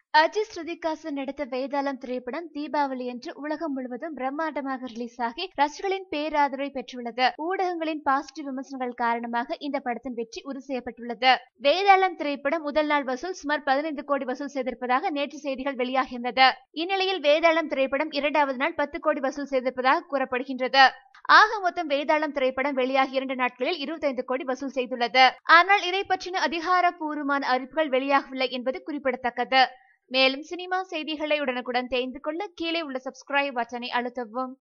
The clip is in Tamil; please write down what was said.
அஜித் ஸ்ருதிகாசன் நடித்த வேதாளம் திரைப்படம் தீபாவளி அன்று உலகம் முழுவதும் பிரம்மாண்டமாக ரிலீஸ் ஆகி ரசிகர்களின் பேராதரவை பெற்றுள்ளது ஊடகங்களின் பாசிட்டிவ் விமர்சனங்கள் காரணமாக இந்த படத்தின் வெற்றி உறுதி செய்யப்பட்டுள்ளது வேதாளம் திரைப்படம் முதல் நாள் வசூல் சுமார் பதினைந்து கோடி வசூல் செய்திருப்பதாக நேற்று செய்திகள் வெளியாகியிருந்தது இந்நிலையில் வேதாளம் திரைப்படம் இரண்டாவது நாள் பத்து கோடி வசூல் செய்திருப்பதாக கூறப்படுகின்றது ஆக மொத்தம் வேதாளம் திரைப்படம் வெளியாகி இரண்டு நாட்களில் இருபத்தைந்து கோடி வசூல் செய்துள்ளது ஆனால் இதை பற்றின அதிகாரப்பூர்வமான அறிவிப்புகள் வெளியாகவில்லை என்பது குறிப்பிடத்தக்கது மேலும் சினிமா செய்திகளை உடனுக்குடன் தெரிந்து கொள்ள கீழே உள்ள சப்ஸ்கிரைப் பட்டனை அழுத்தவும்